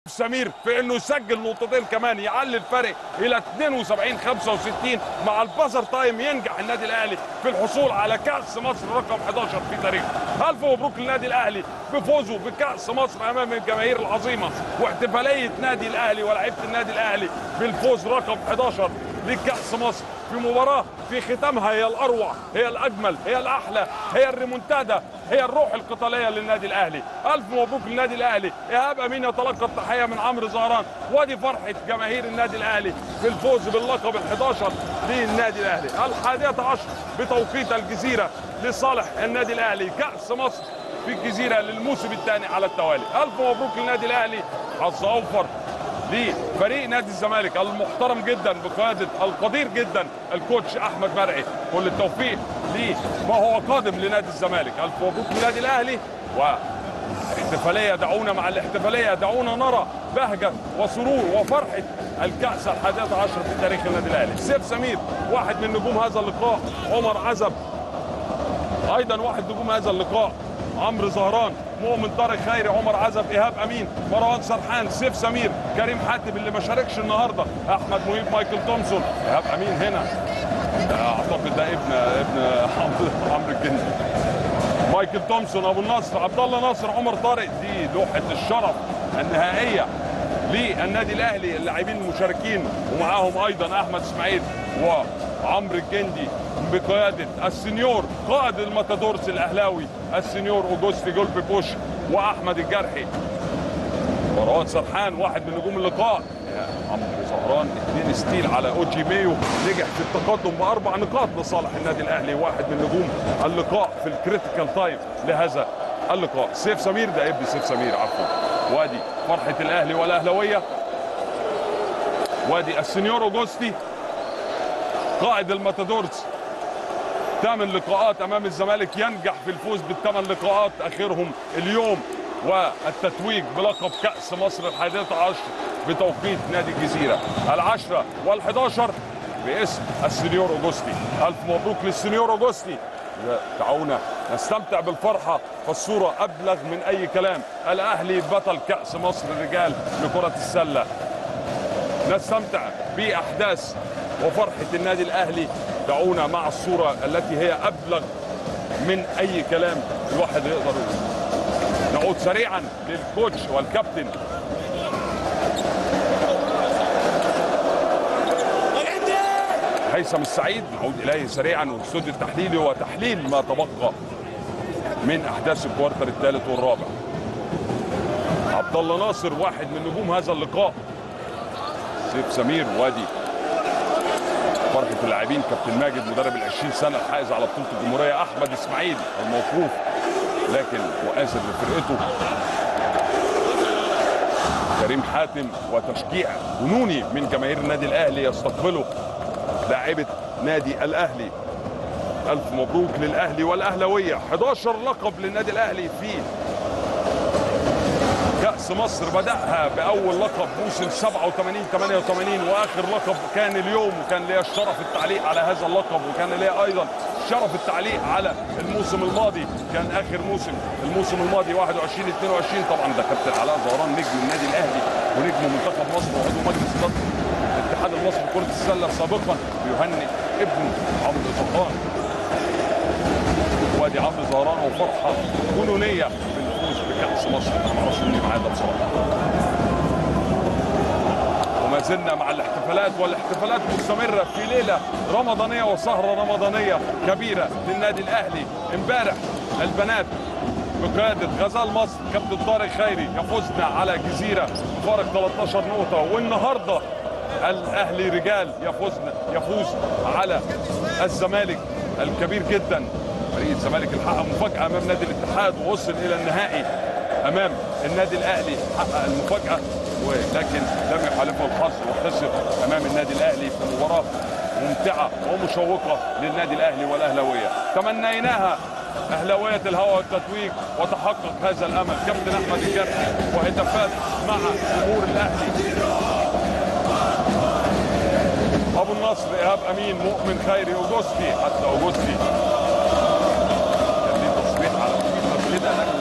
سمير في انه يسجل نقطتين كمان يعلي الفرق الى 72 65 مع البازر تايم ينجح النادي الاهلي في الحصول على كاس مصر رقم 11 في تاريخه الف مبروك للنادي الاهلي بفوزه بكاس مصر امام الجماهير العظيمه واحتفاليه نادي الاهلي ولاعيبه النادي الاهلي بالفوز رقم 11 لكاس مصر في مباراه في ختامها هي الاروع هي الاجمل هي الاحلى هي الريمونتادا هي الروح القتاليه للنادي الاهلي الف مبروك للنادي الاهلي ايهاب امين يتلقى التحيه من عمرو زهران ودي فرحه جماهير النادي الاهلي في الفوز باللقب ال11 للنادي الاهلي الحادية عشر بتوقيت الجزيره لصالح النادي الاهلي كاس مصر في الجزيره للموسم الثاني على التوالي الف مبروك للنادي الاهلي حظ اوفر لفريق نادي الزمالك المحترم جدا بقياده القدير جدا الكوتش احمد مرعي كل التوفيق لما هو قادم لنادي الزمالك الف مبروك للنادي الاهلي واحتفاليه دعونا مع الاحتفاليه دعونا نرى بهجه وسرور وفرحه الكأس الحادية عشر في تاريخ النادي الاهلي سيف سمير واحد من نجوم هذا اللقاء عمر عزب ايضا واحد نجوم هذا اللقاء عمرو زهران مؤمن طارق خيري عمر عزب ايهاب امين مروان سرحان سيف سمير كريم حاتم اللي ما شاركش النهارده احمد مهيب مايكل تومسون ايهاب امين هنا ده اعتقد ده ابن ابن عمرو عمرو الجندي مايكل تومسون ابو النصر عبد الله ناصر عمر طارق دي لوحه الشرف النهائيه للنادي الاهلي اللاعبين المشاركين ومعاهم ايضا احمد اسماعيل وعمرو الجندي بقياده السنيور قائد الماتادورس الاهلاوي السنيور اوجوستي جولبي بوش واحمد الجرحي مروان سرحان واحد من نجوم اللقاء يا عمرو زهران اثنين ستيل على اوجي ميو نجح في التقدم باربع نقاط لصالح النادي الاهلي واحد من نجوم اللقاء في الكريتيكال تايم لهذا اللقاء سيف سمير ده ابن سيف سمير عفوا وادي فرحه الاهلي والاهلاويه وادي السنيور اوجوستي قائد الماتادورز ثمان لقاءات امام الزمالك ينجح في الفوز بالثمان لقاءات اخرهم اليوم والتتويج بلقب كاس مصر الحادية عشر بتوقيت نادي الجزيره العشره والحداشر باسم السنيور اوجوستي الف مبروك للسنيور اوجوستي دعونا نستمتع بالفرحه فالصوره ابلغ من اي كلام الاهلي بطل كاس مصر الرجال لكره السله نستمتع باحداث وفرحه النادي الاهلي دعونا مع الصوره التي هي ابلغ من اي كلام الواحد يقدر يقوله نعود سريعا للكوتش والكابتن هيثم السعيد نعود اليه سريعا والاستوديو التحليلي وتحليل ما تبقى من احداث الكوارتر الثالث والرابع عبد الله ناصر واحد من نجوم هذا اللقاء سيف سمير وادي فرحه اللاعبين كابتن ماجد مدرب ال 20 سنه الحائز على بطوله الجمهوريه احمد اسماعيل الموقوف لكن مؤازر لفرقته كريم حاتم وتشجيع جنوني من جماهير النادي الاهلي يستقبله لاعبه نادي الاهلي الف مبروك للاهلي والاهلاويه 11 لقب للنادي الاهلي في كأس مصر بدأها بأول لقب موسم 87 88 وآخر لقب كان اليوم وكان ليا الشرف التعليق على هذا اللقب وكان ليا أيضا شرف التعليق على الموسم الماضي كان آخر موسم الموسم الماضي 21 22 طبعا ده كابتن علاء زهران نجم النادي الأهلي ونجم منتخب مصر وعضو مجلس إدارة الاتحاد المصري لكرة السلة سابقا بيهنئ ابنه عمرو زهران وادي عمرو زهران وفرحة جنونية بالفوز بكأس مصر انا ما اعرفش مين معاه ده بصراحة وما زلنا مع الاحتفالات والاحتفالات مستمرة في ليلة رمضانية وسهرة رمضانية كبيرة للنادي الأهلي امبارح البنات بقيادة غزال مصر كابتن طارق خيري يفوزنا على جزيرة بفارق 13 نقطة والنهاردة الأهلي رجال يفوزنا يفوز على الزمالك الكبير جدا فريق الزمالك اللي حقق مفاجأة أمام نادي الاتحاد ووصل إلى النهائي أمام النادي الأهلي حقق المفاجأة ولكن لم يحالفه الحظ وخسر أمام النادي الأهلي في مباراة ممتعة ومشوقة للنادي الأهلي والأهلاوية تمنيناها أهلاوية الهوى والتتويج وتحقق هذا الأمل كابتن أحمد الجرحي وهتافات مع جمهور الأهلي أبو النصر إيهاب أمين مؤمن خيري أوجوستي حتى أوجوستي كان ليه تصريح على تويتر كده